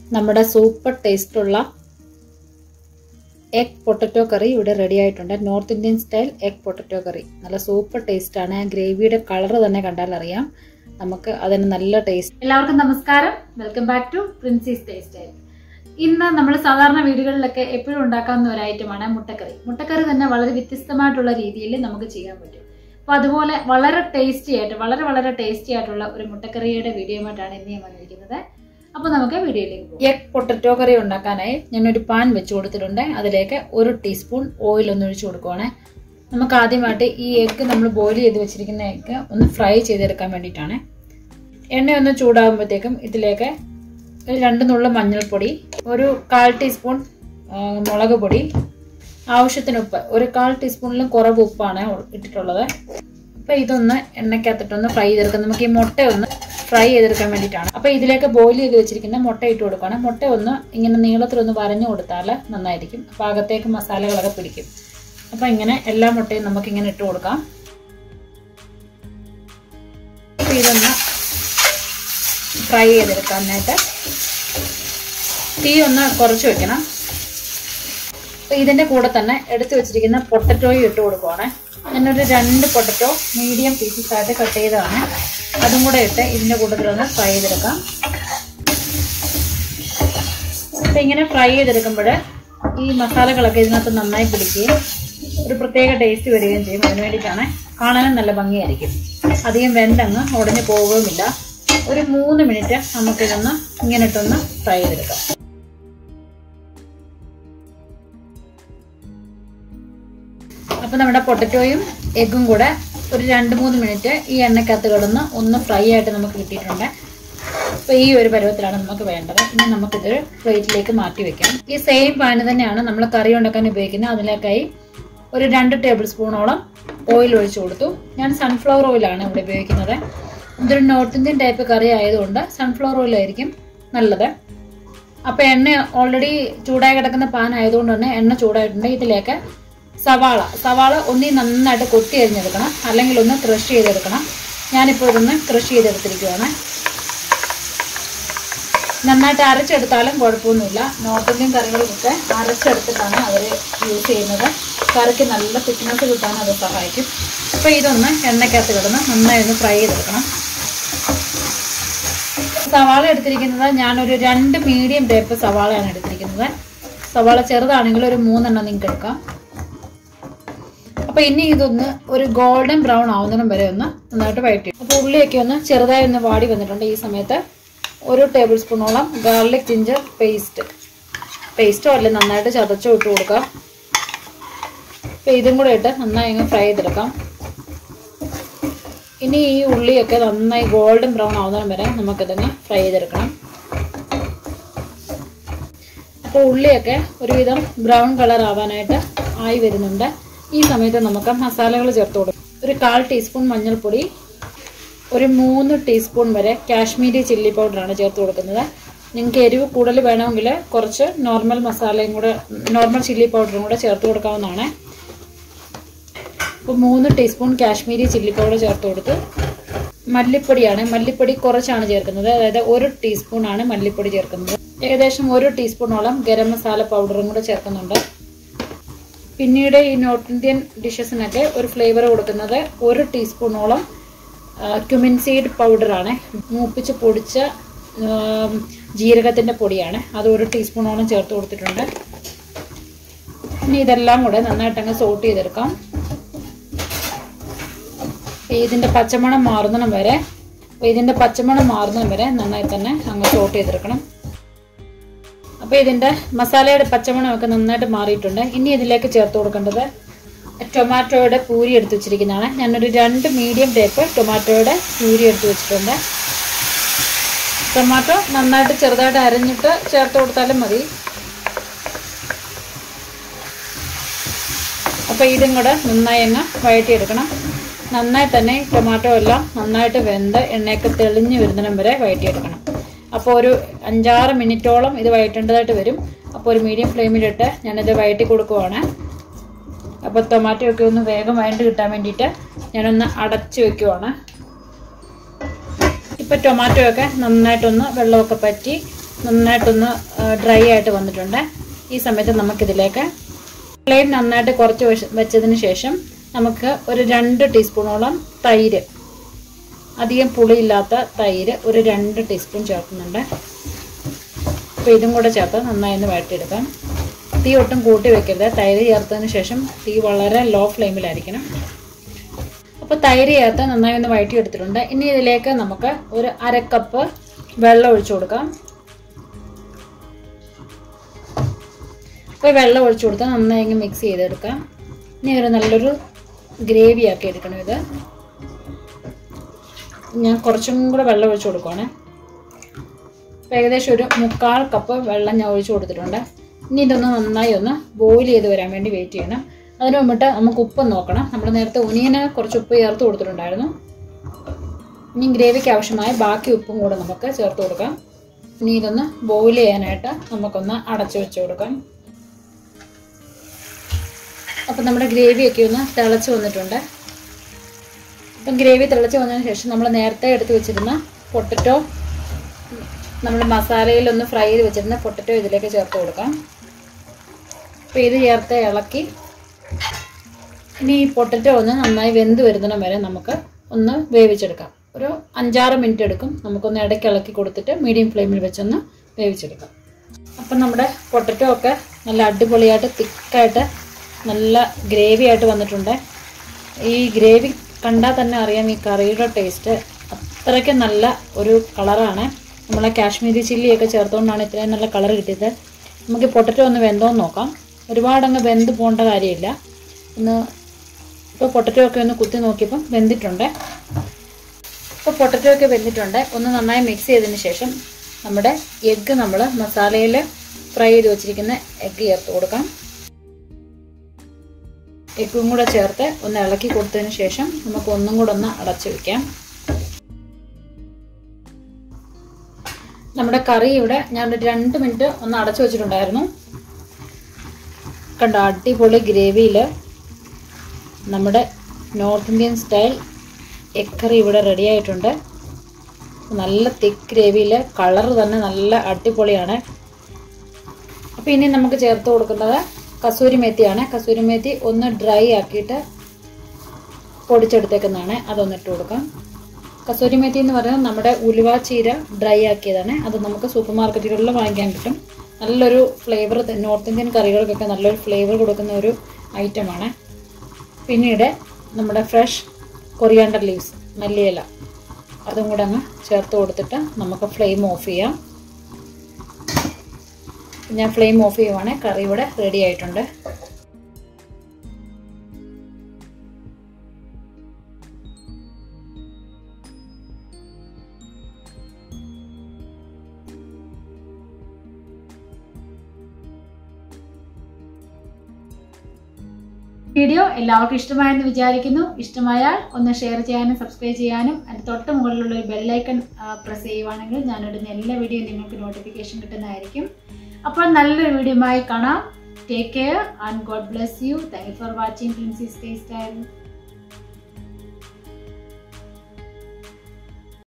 നമ്മുടെ സൂപ്പർ ടേസ്റ്റുള്ള egg potato കറി ഇവിടെ റെഡി ആയിട്ടുണ്ട് North Indian style egg potato കറി നല്ല സൂപ്പർ ടേസ്റ്റ് ആണ് ആ ഗ്രേവിയുടെ കളർ തന്നെ കണ്ടാൽ അറിയാം നമുക്ക് അതിന് നല്ല ടേസ്റ്റ് എല്ലാവർക്കും നമസ്കാരം welcome back to Princy's taste ഇന്ന് നമ്മൾ സാധാരണ വീടുകളിലൊക്കെ എപ്പോഴും ഉണ്ടാക്കാവുന്ന ഒരു ഐറ്റമാണ് മുട്ടക്കറി മുട്ടക്കറി തന്നെ വളരെ വ്യത്യസ്തമായിട്ടുള്ള രീതിയിൽ നമുക്ക് ചെയ്യാൻ പറ്റും അപ്പൊ അതുപോലെ വളരെ ടേസ്റ്റി ആയിട്ട് വളരെ വളരെ ടേസ്റ്റി ആയിട്ടുള്ള ഒരു മുട്ടക്കറിയുടെ വീഡിയോയുമായിട്ടാണ് ഇന്ന് ഞാൻ വന്നിരിക്കുന്നത് അപ്പോൾ നമുക്ക് വീഡിയോയിലേക്ക് പോകാം എഗ് പൊട്ടറ്റോ കറി ഉണ്ടാക്കാനായി ഞാനൊരു പാൻ വെച്ച് കൊടുത്തിട്ടുണ്ട് അതിലേക്ക് ഒരു ടീസ്പൂൺ ഓയിൽ ഒന്ന് ഒഴിച്ചു കൊടുക്കുവാണ് നമുക്ക് ആദ്യമായിട്ട് ഈ എഗ്ഗ് നമ്മൾ ബോയിൽ ചെയ്ത് വെച്ചിരിക്കുന്ന എഗ്ഗ് ഒന്ന് ഫ്രൈ ചെയ്തെടുക്കാൻ വേണ്ടിയിട്ടാണ് എണ്ണ ഒന്ന് ചൂടാകുമ്പോഴത്തേക്കും ഇതിലേക്ക് ഒരു രണ്ട് നുള്ള മഞ്ഞൾപ്പൊടി ഒരു കാൽ ടീസ്പൂൺ ആ, മുളക് പൊടി ആവശ്യത്തിന് ഉപ്പ് ഒരു കാൽ ടീസ്പൂണിലും കുറവ് ഉപ്പാണ് ഇട്ടിട്ടുള്ളത് അപ്പൊ ഇതൊന്ന് എണ്ണയ്ക്കകത്തിട്ടൊന്ന് ഫ്രൈ ചെയ്തെടുക്കാം നമുക്ക് ഈ മുട്ട ഒന്ന് ഫ്രൈ ചെയ്തെടുക്കാൻ വേണ്ടിയിട്ടാണ് അപ്പൊ ഇതിലേക്ക് ബോയിൽ ചെയ്ത് വെച്ചിരിക്കുന്ന മുട്ട ഇട്ട് കൊടുക്കണം മുട്ട ഒന്ന് ഇങ്ങനെ നീളത്തിലൊന്ന് വരഞ്ഞു കൊടുത്താൽ നന്നായിരിക്കും അപ്പൊ അകത്തേക്ക് മസാലകളൊക്കെ പിടിക്കും അപ്പൊ ഇങ്ങനെ എല്ലാ മുട്ടയും നമുക്ക് ഇങ്ങനെ ഇട്ട് കൊടുക്കാം അപ്പൊ ഇതൊന്ന് ഫ്രൈ ചെയ്തെടുക്കാനായിട്ട് തീ ഒന്ന് കുറച്ച് വെക്കണം അപ്പൊ ഇതിന്റെ കൂടെ തന്നെ എടുത്തു വെച്ചിരിക്കുന്ന പൊട്ടറ്റോയും ഇട്ട് കൊടുക്കുവാണ് ഞാനൊരു രണ്ട് പൊട്ടറ്റോ മീഡിയം പീസസ് ആയിട്ട് കട്ട് ചെയ്തതാണ് അതും കൂടെ ഇട്ട് ഇതിന്റെ കൂട്ടത്തിലൊന്ന് ഫ്രൈ ചെയ്തെടുക്കാം അപ്പൊ ഇങ്ങനെ ഫ്രൈ ചെയ്തെടുക്കുമ്പോൾ ഈ മസാലകളൊക്കെ ഇതിനകത്ത് നന്നായി പിടിക്കുകയും ഒരു പ്രത്യേക ടേസ്റ്റ് വരികയും ചെയ്യും അതിന് വേണ്ടിയിട്ടാണ് കാണാനും നല്ല ഭംഗിയായിരിക്കും അധികം വെന്തങ്ങ് ഉടഞ്ഞു പോവുകയുമില്ല ഒരു മൂന്ന് മിനിറ്റ് നമുക്കിതൊന്ന് ഇങ്ങനെ ഇട്ടൊന്ന് ഫ്രൈ ചെയ്തെടുക്കാം അപ്പൊ നമ്മുടെ പൊട്ടറ്റോയും എഗ്ഗും കൂടെ ഒരു രണ്ട് മൂന്ന് മിനിറ്റ് ഈ എണ്ണക്കകത്ത് കിടന്ന് ഒന്ന് ഫ്രൈ ആയിട്ട് നമുക്ക് കിട്ടിയിട്ടുണ്ട് അപ്പൊ ഈ ഒരു പരുവത്തിലാണ് നമുക്ക് വേണ്ടത് ഇനി നമുക്കിതൊരു പ്ലേറ്റിലേക്ക് മാറ്റി വെക്കാം ഈ സെയിം പാന് തന്നെയാണ് നമ്മൾ കറി ഉണ്ടാക്കാൻ ഉപയോഗിക്കുന്നത് അതിലേക്കായി ഒരു രണ്ട് ടേബിൾ സ്പൂണോളം ഓയിൽ ഒഴിച്ചു കൊടുത്തു ഞാൻ സൺഫ്ലവർ ഓയിലാണ് ഇവിടെ ഉപയോഗിക്കുന്നത് ഇതൊരു നോർത്ത് ഇന്ത്യൻ ടൈപ്പ് കറി ആയതുകൊണ്ട് സൺഫ്ലവർ ഓയിലായിരിക്കും നല്ലത് അപ്പൊ എണ്ണ ഓൾറെഡി ചൂടായി കിടക്കുന്ന പാൻ ആയതുകൊണ്ട് തന്നെ എണ്ണ ചൂടായിട്ടുണ്ട് ഇതിലേക്ക് സവാള സവാള ഒന്നി നന്നായിട്ട് കൊത്തി അരിഞ്ഞെടുക്കണം അല്ലെങ്കിൽ ഒന്ന് ക്രഷ് ചെയ്തെടുക്കണം ഞാനിപ്പോൾ ഇതൊന്ന് ക്രഷ് ചെയ്തെടുത്തിരിക്കുകയാണ് നന്നായിട്ട് അരച്ചെടുത്താലും കുഴപ്പമൊന്നുമില്ല നോർത്ത് ഇന്ത്യൻ കറികൾക്കൊക്കെ അരച്ചെടുത്തിട്ടാണ് അവർ യൂസ് ചെയ്യുന്നത് കറിക്ക് നല്ല തിക്നെസ് കിട്ടാൻ അത് സഹായിക്കും അപ്പോൾ ഇതൊന്ന് എണ്ണയ്ക്കകത്ത് കിടന്ന് നന്നായി ഒന്ന് ഫ്രൈ ചെയ്തെടുക്കണം സവാള എടുത്തിരിക്കുന്നത് ഞാനൊരു രണ്ട് മീഡിയം ടൈപ്പ് സവാളയാണ് എടുത്തിരിക്കുന്നത് സവാള ചെറുതാണെങ്കിൽ ഒരു മൂന്നെണ്ണം നിങ്ങൾക്ക് എടുക്കാം അപ്പൊ ഇനി ഇതൊന്ന് ഒരു ഗോൾഡൻ ബ്രൗൺ ആവുന്നതിനും വരെ ഒന്ന് നന്നായിട്ട് വഴറ്റി അപ്പൊ ഉള്ളിയൊക്കെ ഒന്ന് ചെറുതായി ഒന്ന് വാടി വന്നിട്ടുണ്ട് ഈ സമയത്ത് ഒരു ടേബിൾ സ്പൂണോളം ഗാർലിക് ജിഞ്ചർ പേസ്റ്റ് പേസ്റ്റോ അല്ലെ നന്നായിട്ട് ചതച്ചോ ഇട്ട് കൊടുക്കാം അപ്പൊ ഇതും കൂടെ ഇട്ട് നന്നായി അങ്ങ് ഫ്രൈ ചെയ്തെടുക്കാം ഇനി ഈ ഉള്ളിയൊക്കെ നന്നായി ഗോൾഡൻ ബ്രൗൺ ആവുന്നതിനും വരെ നമുക്കിതങ്ങ് ഫ്രൈ ചെയ്തെടുക്കണം അപ്പോൾ ഉള്ളിയൊക്കെ ഒരുവിധം ബ്രൗൺ കളർ ആവാനായിട്ട് ആയി വരുന്നുണ്ട് ഈ സമയത്ത് നമുക്ക് മസാലകൾ ചേർത്ത് കൊടുക്കും ഒരു കാൽ ടീസ്പൂൺ മഞ്ഞൾപ്പൊടി ഒരു മൂന്ന് ടീസ്പൂൺ വരെ കാശ്മീരി ചില്ലി പൗഡറാണ് ചേർത്ത് കൊടുക്കുന്നത് നിങ്ങൾക്ക് എരിവ് കൂടുതൽ വേണമെങ്കിൽ കുറച്ച് നോർമൽ മസാലയും കൂടെ നോർമൽ ചില്ലി പൗഡറും കൂടെ ചേർത്ത് കൊടുക്കാവുന്നതാണ് അപ്പോൾ മൂന്ന് ടീസ്പൂൺ കാശ്മീരി ചില്ലി പൗഡർ ചേർത്ത് കൊടുത്ത് മല്ലിപ്പൊടിയാണ് മല്ലിപ്പൊടി കുറച്ചാണ് ചേർക്കുന്നത് അതായത് ഒരു ടീസ്പൂൺ ആണ് മല്ലിപ്പൊടി ചേർക്കുന്നത് ഏകദേശം ഒരു ടീസ്പൂണോളം ഗരം മസാല പൗഡറും കൂടെ ചേർക്കുന്നുണ്ട് പിന്നീട് ഈ നോർത്ത് ഇന്ത്യൻ ഡിഷസിനൊക്കെ ഒരു ഫ്ലേവർ കൊടുക്കുന്നത് ഒരു ടീസ്പൂണോളം ക്യുമിൻ സീഡ് പൗഡറാണ് മൂപ്പിച്ച് പൊടിച്ച ആം, ജീരകത്തിന്റെ പൊടിയാണ് അത് ഒരു ടീസ്പൂണോളം ചേർത്ത് കൊടുത്തിട്ടുണ്ട് ഇനി ഇതെല്ലാം കൂടെ നന്നായിട്ട് അങ്ങ് സോട്ട് ചെയ്തെടുക്കാം ഇതിന്റെ പച്ചമണം മാറുന്നിടം വരെ ഇതിന്റെ പച്ചമണം മാറുന്നിടം വരെ നന്നായി തന്നെ അങ്ങ് സോട്ട് ചെയ്തെടുക്കണം അപ്പൊ ഇതിന്റെ മസാലയുടെ പച്ചമണമൊക്കെ നന്നായിട്ട് മാറിയിട്ടുണ്ട് ഇനി ഇതിലേക്ക് ചേർത്ത് കൊടുക്കേണ്ടത് ടൊമാറ്റോയുടെ പൂരി എടുത്ത് വെച്ചിരിക്കുന്നതാണ് ഞാനൊരു രണ്ട് മീഡിയം ടൈപ്പ് ടൊമാറ്റോയുടെ പൂരി എടുത്ത് വെച്ചിട്ടുണ്ട് ടൊമാറ്റോ നന്നായിട്ട് ചെറുതായിട്ട് അരഞ്ഞിട്ട് ചേർത്ത് കൊടുത്താലും മതി അപ്പൊ ഇതും കൂടെ നന്നായി അങ്ങ് വഴറ്റിയെടുക്കണം നന്നായി തന്നെ ടൊമാറ്റോ എല്ലാം നന്നായിട്ട് വെന്ത് എണ്ണയൊക്കെ തെളിഞ്ഞ് വരുന്നിടം വരെ വഴറ്റിയെടുക്കണം അപ്പോൾ ഒരു അഞ്ചാറ് മിനിറ്റോളം ഇത് വഴറ്റേണ്ടതായിട്ട് വരും അപ്പോൾ ഒരു മീഡിയം ഫ്ലെയിമിലിട്ട് ഞാനിത് വഴറ്റി കൊടുക്കുവാണ് അപ്പോൾ ടൊമാറ്റോ ഒക്കെ ഒന്ന് വേഗം വഴണ്ട് കിട്ടാൻ വേണ്ടിയിട്ട് ഞാനൊന്ന് അടച്ച് വെക്കുവാണ് ഇപ്പം ടൊമാറ്റോ ഒക്കെ നന്നായിട്ടൊന്ന് വെള്ളമൊക്കെ പറ്റി നന്നായിട്ടൊന്ന് ഡ്രൈ ആയിട്ട് വന്നിട്ടുണ്ട് ഈ സമയത്ത് നമുക്കിതിലേക്ക് ഫ്ലെയിം നന്നായിട്ട് കുറച്ച് വെച്ച് വെച്ചതിന് ശേഷം നമുക്ക് ഒരു രണ്ട് ടീസ്പൂണോളം തൈര് അധികം പുളിയില്ലാത്ത തൈര് ഒരു രണ്ട് ടീസ്പൂൺ ചേർക്കുന്നുണ്ട് അപ്പോൾ ഇതും കൂടെ ചേർത്ത് നന്നായി ഒന്ന് വഴറ്റിയെടുക്കാം തീ ഒട്ടും കൂട്ടി വെക്കരുത് തൈര് ചേർത്തതിന് ശേഷം തീ വളരെ ലോ ഫ്ലെയിമിലായിരിക്കണം അപ്പോൾ തൈര് ചേർത്ത് നന്നായി ഒന്ന് വഴറ്റിയെടുത്തിട്ടുണ്ട് ഇനി ഇതിലേക്ക് നമുക്ക് ഒരു അര കപ്പ് വെള്ളം ഒഴിച്ചു കൊടുക്കാം അപ്പോൾ വെള്ളം ഒഴിച്ചു കൊടുത്താൽ നന്നായി ഇങ്ങ് മിക്സ് ചെയ്തെടുക്കാം ഇനി ഒരു നല്ലൊരു ഗ്രേവി ആക്കി എടുക്കണം ഇത് ഞാൻ കുറച്ചും കൂടെ വെള്ളം ഒഴിച്ചു കൊടുക്കുവാണ് അപ്പോൾ ഏകദേശം ഒരു മുക്കാൽ കപ്പ് വെള്ളം ഞാൻ ഒഴിച്ചു കൊടുത്തിട്ടുണ്ട് ഇനി ഇതൊന്ന് നന്നായി ഒന്ന് ബോയിൽ ചെയ്ത് വരാൻ വേണ്ടി വെയിറ്റ് ചെയ്യണം അതിന് മുമ്പിട്ട് നമുക്ക് ഉപ്പ് നോക്കണം നമ്മൾ നേരത്തെ ഒനിയന് കുറച്ച് ഉപ്പ് ചേർത്ത് കൊടുത്തിട്ടുണ്ടായിരുന്നു ഇനി ഗ്രേവിക്ക് ആവശ്യമായ ബാക്കി ഉപ്പും കൂടെ നമുക്ക് ചേർത്ത് കൊടുക്കാം ഇനി ഇതൊന്ന് ബോയിൽ ചെയ്യാനായിട്ട് നമുക്കൊന്ന് അടച്ചു വെച്ച് കൊടുക്കാം അപ്പം നമ്മുടെ ഗ്രേവിയൊക്കെ ഒന്ന് തിളച്ച് വന്നിട്ടുണ്ട് അപ്പം ഗ്രേവി തിളച്ച് വന്നതിന് ശേഷം നമ്മൾ നേരത്തെ എടുത്ത് വെച്ചിരുന്ന പൊട്ടറ്റോ നമ്മൾ മസാലയിലൊന്ന് ഫ്രൈ ചെയ്ത് വെച്ചിരുന്ന പൊട്ടറ്റോ ഇതിലേക്ക് ചേർത്ത് കൊടുക്കാം അപ്പോൾ ഇത് ചേർത്ത് ഇളക്കി ഇനി ഈ പൊട്ടറ്റോ ഒന്ന് നന്നായി വെന്ത് വരുന്നിടം വരെ നമുക്ക് ഒന്ന് വേവിച്ചെടുക്കാം ഒരു അഞ്ചാറ് മിനിറ്റ് എടുക്കും നമുക്കൊന്ന് ഇടയ്ക്ക് ഇളക്കി കൊടുത്തിട്ട് മീഡിയം ഫ്ലെയിമിൽ വെച്ചൊന്ന് വേവിച്ചെടുക്കാം അപ്പം നമ്മുടെ പൊട്ടറ്റോ ഒക്കെ നല്ല അടിപൊളിയായിട്ട് തിക്കായിട്ട് നല്ല ഗ്രേവി ആയിട്ട് വന്നിട്ടുണ്ട് ഈ ഗ്രേവി കണ്ടാൽ തന്നെ അറിയാം ഈ കറിയുടെ ടേസ്റ്റ് അത്രയ്ക്ക് നല്ല ഒരു കളറാണ് നമ്മളെ കാശ്മീരി ചില്ലിയൊക്കെ ചേർത്തുകൊണ്ടാണ് ഇത്രയും നല്ല കളർ കിട്ടിയത് നമുക്ക് പൊട്ടറ്റോ ഒന്ന് വെന്തോന്ന് നോക്കാം ഒരുപാടങ്ങ് വെന്ത് പോകേണ്ട കാര്യമില്ല ഒന്ന് ഇപ്പോൾ പൊട്ടറ്റോ ഒക്കെ ഒന്ന് കുത്തി നോക്കിയപ്പം വെന്തിട്ടുണ്ട് ഇപ്പോൾ പൊട്ടറ്റോ ഒക്കെ വെന്തിട്ടുണ്ട് ഒന്ന് നന്നായി മിക്സ് ചെയ്തതിന് ശേഷം നമ്മുടെ എഗ്ഗ് നമ്മൾ മസാലയിൽ ഫ്രൈ ചെയ്ത് വെച്ചിരിക്കുന്ന എഗ്ഗ് ചേർത്ത് കൊടുക്കാം എഗ്ഗും കൂടെ ചേർത്ത് ഒന്ന് ഇളക്കി കൊടുത്തതിന് ശേഷം നമുക്ക് ഒന്നും കൂടെ ഒന്ന് അടച്ചു വെക്കാം നമ്മുടെ കറി ഇവിടെ ഞാൻ ഒരു രണ്ട് മിനിറ്റ് ഒന്ന് അടച്ചു വെച്ചിട്ടുണ്ടായിരുന്നു കണ്ടോ അടിപൊളി ഗ്രേവിയിൽ നമ്മുടെ നോർത്ത് ഇന്ത്യൻ സ്റ്റൈൽ എഗ് കറി ഇവിടെ റെഡി ആയിട്ടുണ്ട് നല്ല തിക്ക് ഗ്രേവിയിൽ കളർ തന്നെ നല്ല അടിപൊളിയാണ് അപ്പോൾ ഇനി നമുക്ക് ചേർത്ത് കൊടുക്കുന്നത് കസൂരി മേത്തിയാണ് കസൂരി മേത്തി ഒന്ന് ഡ്രൈ ആക്കിയിട്ട് പൊടിച്ചെടുത്തേക്കുന്നതാണ് അതൊന്ന് ഇട്ട് കൊടുക്കാം കസൂരി മേത്തി എന്ന് പറയുന്നത് നമ്മുടെ ഉലുവ ചീര ഡ്രൈ ആക്കിയതാണ് അത് നമുക്ക് സൂപ്പർ മാർക്കറ്റുകളിൽ വാങ്ങിക്കാൻ കിട്ടും നല്ലൊരു ഫ്ലേവർ നോർത്ത് ഇന്ത്യൻ കറികൾക്കൊക്കെ നല്ലൊരു ഫ്ലേവർ കൊടുക്കുന്ന ഒരു ഐറ്റമാണ് പിന്നീട് നമ്മുടെ ഫ്രഷ് കൊറിയാണ്ടർ ലീവ്സ് മല്ലിയില അതും കൂടെ അങ്ങ് ചേർത്ത് കൊടുത്തിട്ട് നമുക്ക് ഫ്ലെയിം ഓഫ് ചെയ്യാം ഞാൻ ഫ്ലെയിം ഓഫ് ചെയ്യുവാണ് കറി ഇവിടെ റെഡി ആയിട്ടുണ്ട് വീഡിയോ എല്ലാവർക്കും ഇഷ്ടമായെന്ന് വിചാരിക്കുന്നു ഇഷ്ടമായാൽ ഒന്ന് ഷെയർ ചെയ്യാനും സബ്സ്ക്രൈബ് ചെയ്യാനും അതിന് തൊട്ട് മുകളിലുള്ള ഒരു ബെല്ലൈക്കൺ പ്രസ് ചെയ്യുവാണെങ്കിൽ ഞാനിടുന്ന എല്ലാ വീഡിയോ നിങ്ങൾക്ക് നോട്ടിഫിക്കേഷൻ കിട്ടുന്നതായിരിക്കും അപ്പോൾ നല്ലൊരു വീഡിയോയുമായി കാണാം take care and God bless you thank you for watching Princy stay style